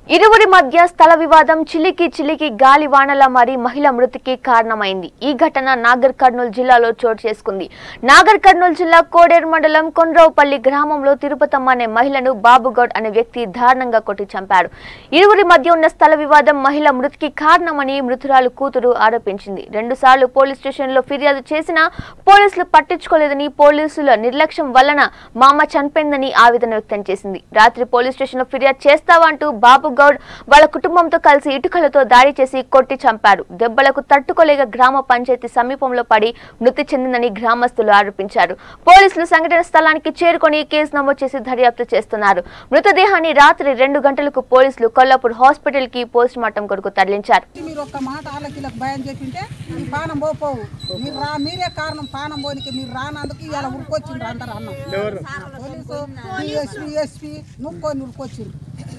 ఇరువురి మధ్య స్థల వివాదం చిలికి చిలికి గాలి వానల మారి మహిళ మృతికి కారణమైంది ఈ ఘటన నాగర్ కర్నూలు జిల్లాలో చోటు చేసుకుంది నాగర్ కర్నూలు జిల్లా కోడేరు మండలం కొండ్రావుపల్లి గ్రామంలో తిరుపతమ్మ అనే మహిళను బాబుగౌడ్ అనే వ్యక్తి దారుణంగా కొట్టి చంపాడు ఇరువురి మధ్య ఉన్న స్థల వివాదం మహిళ మృతికి కారణమని మృతురాలు కూతురు ఆరోపించింది రెండుసార్లు పోలీస్ స్టేషన్లో ఫిర్యాదు చేసినా పోలీసులు పట్టించుకోలేదని పోలీసుల నిర్లక్ష్యం వలన మా అమ్మ చనిపోయిందని ఆవేదన వ్యక్తం చేసింది రాత్రి పోలీస్ స్టేషన్లో ఫిర్యాదు చేస్తావా అంటూ బాబు గౌడ్ వాళ్ళ కుటుంబంతో కలిసి ఇటుకలతో దాడి చేసి కొట్టి చంపారు దెబ్బలకు తట్టుకోలేక గ్రామ పంచాయతీ సమీపంలో పడి మృతి చెందిందని గ్రామస్తులు ఆరోపించారు పోలీసులు సంఘటన స్థలానికి చేరుకొని కేసు నమోదు చేసి దర్యాప్తు చేస్తున్నారు మృతదేహాన్ని రాత్రి రెండు గంటలకు పోలీసులు కొల్లాపూర్ హాస్పిటల్ కి పోస్ట్ మార్టం కొరకు తరలించారు మీరు ఒక్క మాట వాళ్ళకి వీళ్ళకి భయం చెప్పింటే ఈ పానం పోపోవు మీరు రా మీరే కారణం పానం పోనికి మీరు రానందుకు ఇలా ఉరుకొచ్చిండ్రు అందరు అన్నం పోలీసు ఎస్పీ ఎస్పీ నుక్కొని ఉరుకొచ్చిండ్రు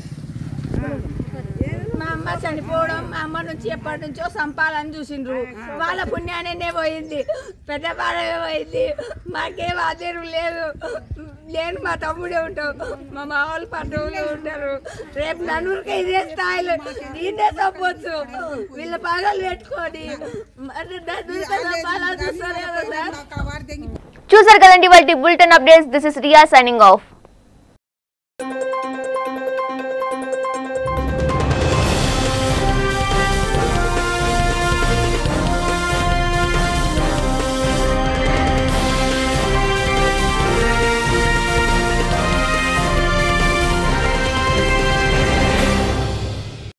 మా అమ్మ చనిపోవడం మా అమ్మ నుంచి ఎప్పటి నుంచో సంపాలని చూసిండ్రు వాళ్ళ పుణ్యానే పోయింది పెద్ద బాధమే పోయింది మాకేం ఆశ్చర్యం లేదు నేను మా తమ్ముడే ఉంటాం మా మామూలు పట్టణంలో ఉంటారు రేపు నలుగురికి ఇదే స్థాయిలో ఇదే తప్పొచ్చు వీళ్ళ పగలు పెట్టుకొని మరి నన్ను సంపాలని చూస్తారు కదా సార్ అక్కడ వారి దగ్గర చూసారు కదండి వాళ్ళ bulletin updates this is Riya signing of